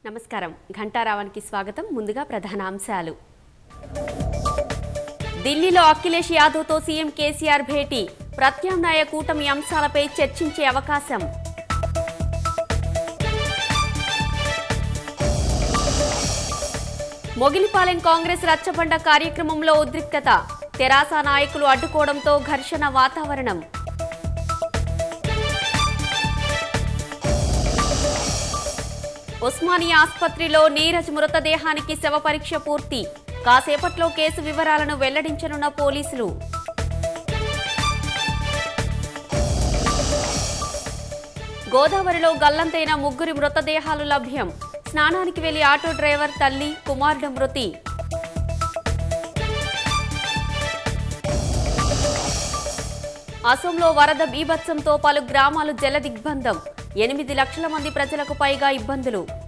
నమస్కారం ఘంటారావానికి స్వాగతం ముందుగా ప్రధాన అంశాలు ఢిల్లీలో అఖిలేష్ యాదవ్తో సీఎం కేసీఆర్ భేటీ ప్రత్యామ్నాయ కూటమి అంశాలపై చర్చించే అవకాశం మొగిలిపాలెం కాంగ్రెస్ రచ్చబండ కార్యక్రమంలో ఉద్రిక్తత తెరాస నాయకులు అడ్డుకోవడంతో ఘర్షణ వాతావరణం ఉస్మానియా ఆసుపత్రిలో నీరజ్ మృతదేహానికి శవ పరీక్ష పూర్తి కాసేపట్లో కేసు వివరాలను వెల్లడించనున్న పోలీసులు గోదావరిలో గల్లంతైన ముగ్గురి మృతదేహాలు లభ్యం స్నానానికి వెళ్లి ఆటో డ్రైవర్ తల్లి కుమారుడు మృతి అసోంలో వరద బీభత్సంతో పలు గ్రామాలు జల దిగ్బంధం ఎనిమిది లక్షల మంది ప్రజలకు పైగా ఇబ్బందులు